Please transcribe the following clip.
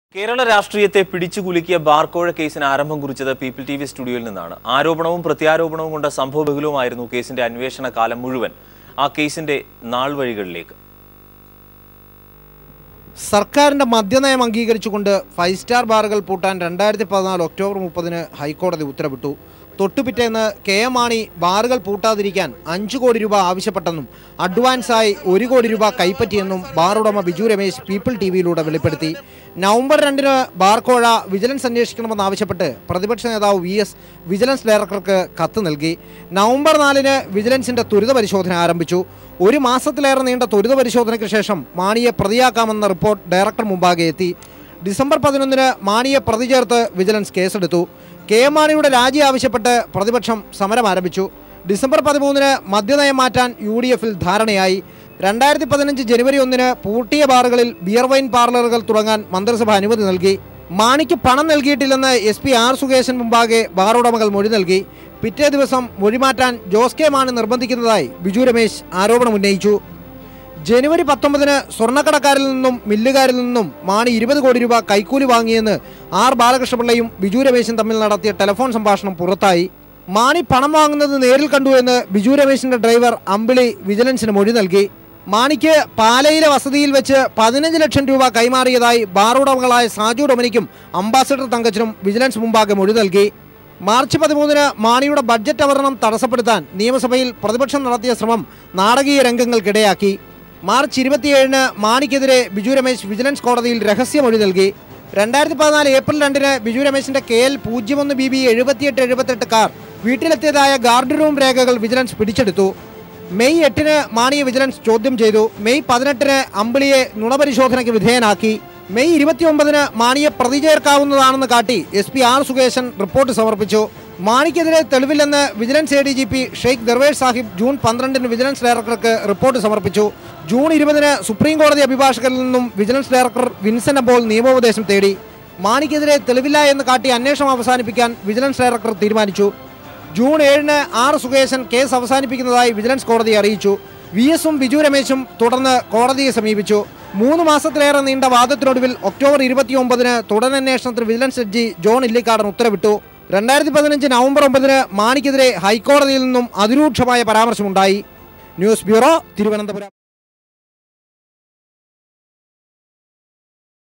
കേരള രാഷ്ട്രീയത്തെ പിടിച്ചുകുലുക്കിയ ബാർക്കോഴ കേസിന് ആരംഭം കുറിച്ചത് പീപ്പിൾ ടി വി സ്റ്റുഡിയോയിൽ നിന്നാണ് ആരോപണവും പ്രത്യാരോപണവും കൊണ്ട സംഭവബഹുലവുമായിരുന്നു കേസിന്റെ അന്വേഷണ കാലം മുഴുവൻ ആ കേസിന്റെ നാൾ വഴികളിലേക്ക് സർക്കാരിന്റെ മദ്യനയം അംഗീകരിച്ചുകൊണ്ട് ഫൈവ് സ്റ്റാർ ബാറുകൾ പൂട്ടാൻ രണ്ടായിരത്തി പതിനാല് ഒക്ടോബർ മുപ്പതിന് ഹൈക്കോടതി ഉത്തരവിട്ടു തൊട്ടുപിറ്റേന്ന് കെ എം മാണി ബാറുകൾ പൂട്ടാതിരിക്കാൻ അഞ്ചു കോടി രൂപ ആവശ്യപ്പെട്ടെന്നും അഡ്വാൻസായി ഒരു കോടി രൂപ കൈപ്പറ്റിയെന്നും ബാർ ഉടമ ബിജു രമേശ് പീപ്പിൾ ടി വിയിലൂടെ വെളിപ്പെടുത്തി നവംബർ രണ്ടിന് ബാർക്കോഴ വിജിലൻസ് അന്വേഷിക്കണമെന്നാവശ്യപ്പെട്ട് പ്രതിപക്ഷ നേതാവ് വി എസ് വിജിലൻസ് ഡയറക്ടർക്ക് കത്ത് നൽകി നവംബർ നാലിന് വിജിലൻസിന്റെ ത്വരിത പരിശോധന ആരംഭിച്ചു ഒരു മാസത്തിലേറെ നീണ്ട ത്വരിത പരിശോധനയ്ക്ക് ശേഷം മാണിയെ പ്രതിയാക്കാമെന്ന റിപ്പോർട്ട് ഡയറക്ടർ മുമ്പാകെ എത്തി ഡിസംബർ പതിനൊന്നിന് മാണിയെ പ്രതി ചേർത്ത് വിജിലൻസ് കേസെടുത്തു കെ എം മാണിയുടെ രാജി ആവശ്യപ്പെട്ട് പ്രതിപക്ഷം സമരം ആരംഭിച്ചു ഡിസംബർ പതിമൂന്നിന് മദ്യനയം മാറ്റാൻ യു ഡി എഫിൽ ധാരണയായി രണ്ടായിരത്തി പതിനഞ്ച് ജനുവരി ഒന്നിന് പൂട്ടിയ ബാറുകളിൽ ബിയർ വൈൻ പാർലറുകൾ തുടങ്ങാൻ മന്ത്രിസഭ അനുമതി നൽകി മാണിക്ക് പണം നൽകിയിട്ടില്ലെന്ന് എസ് പി ആർ സുകേശൻ മുമ്പാകെ ബാർ ഉടമകൾ മൊഴി നൽകി പിറ്റേ ദിവസം മൊഴി മാറ്റാൻ ജോസ് കെ മാണി നിർബന്ധിക്കുന്നതായി ബിജു രമേശ് ആരോപണം ഉന്നയിച്ചു ജനുവരി പത്തൊമ്പതിന് സ്വർണ്ണക്കടക്കാരിൽ നിന്നും മില്ലുകാരിൽ നിന്നും മാണി ഇരുപത് കോടി രൂപ കൈക്കൂലി വാങ്ങിയെന്ന് ആർ ബാലകൃഷ്ണപിള്ളയും ബിജു രമേശും തമ്മിൽ നടത്തിയ ടെലിഫോൺ സംഭാഷണം പുറത്തായി മാണി പണം വാങ്ങുന്നത് നേരിൽ കണ്ടു എന്ന് ബിജു രമേശിന്റെ ഡ്രൈവർ അമ്പിളി വിജിലൻസിന് മൊഴി നൽകി മാണിക്ക് പാലയിലെ വസതിയിൽ വെച്ച് പതിനഞ്ച് ലക്ഷം രൂപ കൈമാറിയതായി ബാർ ഉടമകളായ സാജു ഡൊമനിക്കും അംബാസഡർ തങ്കച്ചനും വിജിലൻസ് മുമ്പാകെ മൊഴി നൽകി മാർച്ച് പതിമൂന്നിന് മാണിയുടെ ബഡ്ജറ്റ് അവതരണം തടസ്സപ്പെടുത്താൻ നിയമസഭയിൽ പ്രതിപക്ഷം നടത്തിയ ശ്രമം നാടകീയ രംഗങ്ങൾക്കിടയാക്കി മാർച്ച് ഇരുപത്തിയേഴിന് മാണിക്കെതിരെ ബിജു രമേശ് വിജിലൻസ് കോടതിയിൽ രഹസ്യമൊഴി നൽകി രണ്ടായിരത്തി പതിനാല് ഏപ്രിൽ രണ്ടിന് ബിജു രമേശിന്റെ കെ എൽ പൂജ്യം ഒന്ന് ബി ബി എഴുപത്തിയെട്ട് എഴുപത്തെട്ട് കാർ വീട്ടിലെത്തിയതായ ഗാർഡ് റൂം രേഖകൾ വിജിലൻസ് പിടിച്ചെടുത്തു മെയ് എട്ടിന് മാണിയെ വിജിലൻസ് ചോദ്യം ചെയ്തു മെയ് പതിനെട്ടിന് അമ്പിളിയെ നുണപരിശോധനയ്ക്ക് വിധേയനാക്കി മെയ് ഇരുപത്തിയൊമ്പതിന് മാണിയെ പ്രതി ചേർക്കാവുന്നതാണെന്ന് കാട്ടി S P R Sukeshan report സമർപ്പിച്ചു മാണിക്കെതിരെ തെളിവില്ലെന്ന് vigilance A D G P Sheikh Darvesh Saheb June പന്ത്രണ്ടിന് വിജിലൻസ് ഡയറക്ടർക്ക് റിപ്പോർട്ട് സമർപ്പിച്ചു ജൂൺ ഇരുപതിന് സുപ്രീം കോടതി അഭിഭാഷകരിൽ നിന്നും വിജിലൻസ് ഡയറക്ടർ വിൻസെന്റ് അപ്പോൾ നിയമോപദേശം തേടി മാണിക്കെതിരെ തെളിവില്ല എന്ന് കാട്ടി അന്വേഷണം അവസാനിപ്പിക്കാൻ വിജിലൻസ് ഡയറക്ടർ തീരുമാനിച്ചു ജൂൺ ഏഴിന് ആർ സുകേശൻ കേസ് അവസാനിപ്പിക്കുന്നതായി വിജിലൻസ് കോടതിയെ അറിയിച്ചു വി എസും ബിജു രമേശും തുടർന്ന് കോടതിയെ സമീപിച്ചു മൂന്ന് മാസത്തിലേറെ നീണ്ട വാദത്തിനൊടുവിൽ ഒക്ടോബർ ഇരുപത്തിയൊമ്പതിന് തുടരന്വേഷണത്തിന് വിജിലൻസ് ജഡ്ജി ജോൺ ഇല്ലിക്കാടൻ ഉത്തരവിട്ടു രണ്ടായിരത്തി പതിനഞ്ച് നവംബർ ഒമ്പതിന് മാണിക്കെതിരെ ഹൈക്കോടതിയിൽ നിന്നും അതിരൂക്ഷമായ പരാമർശമുണ്ടായി ന്യൂസ് ബ്യൂറോ തിരുവനന്തപുരം